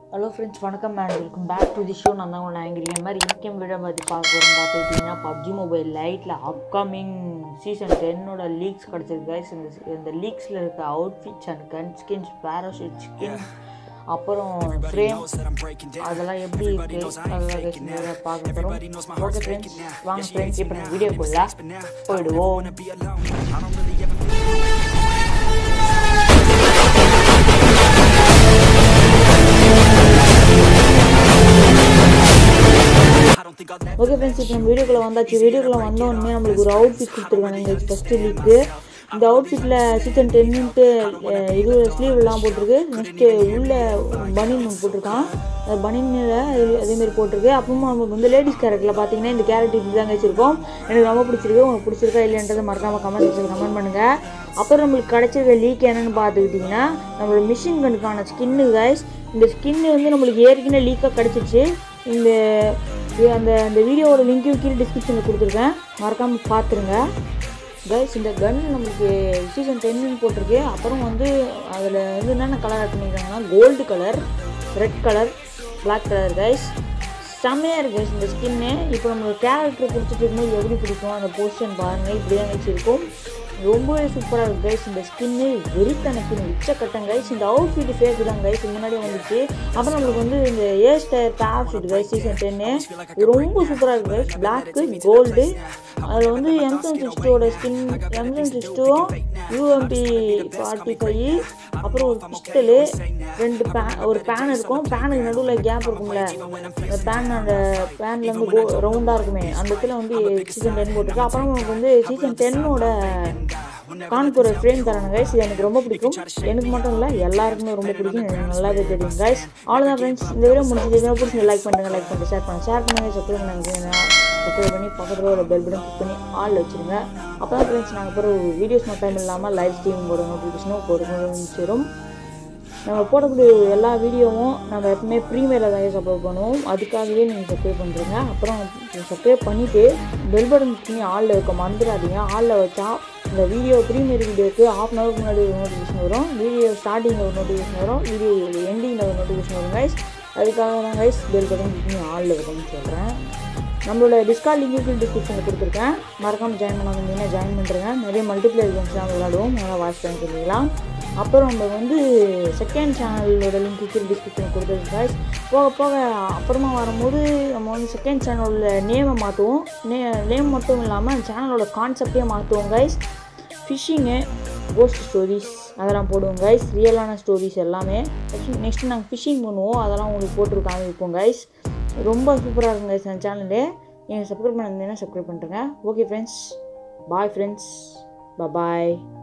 Hello friends வணக்கம் and welcome back to the show நான் தான் உங்களை ஆங்கிரி இந்த மாதிரி இன்கம் வீடியோ பற்றி பார்க்க போகிறோம் பார்த்துக்கிட்டிங்கன்னா பப்ஜி மொபைல் லைட்டில் அப்கமிங் சீசன் டென்னோட லீக்ஸ் கிடச்சிருக்கு guys. இந்த இந்த லீக்ஸில் இருக்க outfits and gun skins parachute skin அப்புறம் ஃப்ரேம் அதெல்லாம் எப்படி இருக்குது அதெல்லாம் guys இந்த video பார்க்க போகிறோம் ஓகே ஃப்ரெண்ட்ஸ் வாங்க ஃப்ரெண்ட்ஸ் இப்போ நம்ம வீடியோக்குள்ள போயிடுவோம் ஓகே ஃப்ரெண்ட்ஸ் இப்போ நம்ம வீடியோக்குள்ளே வந்தாச்சு வீடியோக்குள்ளே வந்தோடனே நம்மளுக்கு ஒரு அவுட்ஃபிட் கொடுத்துருக்காங்க எங்கள் ஃபஸ்ட்டு லீக்கு இந்த அவுட்ஃபிட்டில் சீசன் டென்னுன்ட்டு இது ஸ்லீவ்லாம் போட்டிருக்கு நெக்ஸ்ட்டு உள்ள பனின் ஒன்று போட்டிருக்கான் அந்த பனினில் அதேமாரி போட்டிருக்கு அப்புறமா நமக்கு வந்து லேடிஸ் கேரக்டரில் பார்த்தீங்கன்னா இந்த கேரக்டர் இப்படி தான் வச்சுருக்கோம் எனக்கு ரொம்ப பிடிச்சிருக்கு உங்களுக்கு பிடிச்சிருக்கா இல்லைன்றதை மறக்காமல் கமெண்ட் செக்ஷனில் கமெண்ட் பண்ணுங்கள் அப்புறம் நம்மளுக்கு கிடைச்சிருக்க லீக் என்னென்னு பார்த்துக்கிட்டிங்கன்னா நம்மளோட மிஷின் கனுக்கான ஸ்கின்னு கைஸ் இந்த ஸ்கின்னு வந்து நம்மளுக்கு ஏற்கனவே லீக்காக கிடச்சிருச்சு இந்த இது அந்த அந்த வீடியோவோட லிங்க்கையும் கீழே டிஸ்கிரிப்ஷனில் கொடுத்துருக்கேன் மறக்காமல் பார்த்துருங்க கைஸ் இந்த கன் நம்மளுக்கு சீசன் டென்னு போட்டிருக்கு அப்புறம் வந்து அதில் வந்து என்னென்ன கலர் ஆட் பண்ணியிருக்காங்கன்னா gold colour red colour Black colour guys செம்மையாக இருக்குது guys இந்த ஸ்கின்னு இப்போ நம்மளுக்கு கேரக்டர் பிடிச்சிட்டு இருக்கும்போது எப்படி பிடிக்கும் அந்த பொசிஷன் பாருங்கள் இப்படி தான் வச்சுருக்கோம் ரொம்பவே சூப்பராக இருக்குது கைஸ் இந்த ஸ்கின்னு வெறித்தனக்கு உச்சக்கட்டம் கைஸ் இந்த அவுட்ஃபிட் ஃபேக் தான் கைஸ் முன்னாடியே வந்துச்சு அப்புறம் நம்மளுக்கு வந்து இந்த A stair parachute guys season ten இது ரொம்ப சூப்பராக இருக்குது கைஸ் பிளாக்கு கோல்டு அதில் வந்து எம்சன் சிக்ஸ்டோட ஸ்கின் எம்சன் சிக்ஸ்டும் யூஎம்பி ஃபார்ட்டி ஃபைவ் அப்புறம் ஒரு பிஸ்டலு ரெண்டு பேன் ஒரு பேன் இருக்கும் பேனுக்கு நடுவில் கேப் இருக்கும்ல அந்த பேன் அந்த பேன்லேருந்து கோ ரவுண்டாக இருக்குமே அந்த இடத்துல வந்து சீசன் டென் போட்டிருக்கு அப்புறம் நமக்கு வந்து சீசன் டென்னோட கான்பூர் ஃப்ரேம் தராங்க கைஸ் இது எனக்கு ரொம்ப பிடிக்கும் எனக்கு மட்டும் இல்லை எல்லாருக்குமே ரொம்ப பிடிக்கும் எனக்கு நல்லாவே தெரியும் கைஸ் அவ்வளோதான் ஃப்ரெண்ட்ஸ் இந்த வீடியோ முடிஞ்சது பிடிச்சி லைக் பண்ணுங்கள் லைக் பண்ணிட்டு ஷேர் பண்ணுங்கள் ஷேர் பண்ணுங்கள் சப்ஸ்கிரைப் பண்ணுங்க சப்ஸ்கிரைப் பண்ணி பக்கத்தில் ஒரு பெல் பட்டன் கிளிக் பண்ணி ஆள் வச்சுருங்க அப்போ தான் ஃப்ரெண்ட்ஸ் நாங்கள் அப்புறம் வீடியோஸ் மட்டும் இல்லாமல் லைவ் ஸ்ட்ரீமிங்கோட நோட்டிஃபிகேஷனும் போடுறது சேரும் நம்ம போடக்கூடிய எல்லா வீடியோவும் நம்ம எப்பவுமே ப்ரீமியரில் தான் அப்லோட் பண்ணுவோம் அதுக்காகவே நீங்கள் சப்ஸ்கிரைப் பண்ணுறீங்க அப்புறம் சப்ஸ்கிரைப் பண்ணிவிட்டு பெல் பட்டன் பண்ணி ஆளில் வைக்க மறந்துடாதீங்க ஆளில் வச்சா இந்த வீடியோ ப்ரீமியர் வீடியோக்கு ஹாஃப் அன் ஹவருக்கு முன்னாடி ஒரு நோட்டிஃபிகேஷன் வரும் வீடியோ ஸ்டார்டிங்கில் ஒரு நோட்டிஃபிகேஷன் வரும் வீடியோ எண்டிங்கில் ஒரு நோட்டிஃபிகேஷன் வரும் கைஸ் அதுக்காக தான் கைஸ் பெல் பட்டன் பண்ணி ஆளில் வைக்கணும்னு சொல்கிறேன் நம்மளோட டிஸ்கார்ட் லிங்க்கு டிஸ்கிரிப்ஷனில் கொடுத்துருக்கேன் மறக்காமல் ஜாயின் பண்ண வந்தீங்கன்னா ஜாயின் பண்ணுறேங்க நிறைய மல்டிப்ளேயர் கேம்ஸ்லாம் விளையாடுவோம் நல்லா வாட்ச் பண்ணி சொல்லிக்கலாம் அப்புறம் நம்ம வந்து செகண்ட் சேனலோட லிங்க் கீழே டிஸ்கிரிப்ஷனில் கொடுத்துருக்கு guys போக போக அப்புறமா வரும்போது நம்ம வந்து செகண்ட் சேனலோட நேமை மாற்றுவோம் நே நேம் மட்டும் இல்லாமல் சேனலோட கான்செப்டே மாற்றுவோம் கைஸ் ஃபிஷ்ஷிங்கு கோஸ்ட் ஸ்டோரிஸ் அதெல்லாம் போடுவோம் கைஸ் ரியலான ஸ்டோரிஸ் எல்லாமே நெக்ஸ்ட்டு நாங்கள் ஃபிஷ்ஷிங் பண்ணுவோம் அதெல்லாம் உங்களுக்கு போட்டு காமிப்போம் கைஸ் ரொம்ப சூப்பராக இருக்கும் கைஸ் அந்த சேனலு நீங்கள் சப்ஸ்கிரைப் பண்ணிருந்தீங்கன்னா சப்ஸ்கிரைப் பண்ணுறேங்க ஓகே ஃப்ரெண்ட்ஸ் பாய் ஃப்ரெண்ட்ஸ் பாய்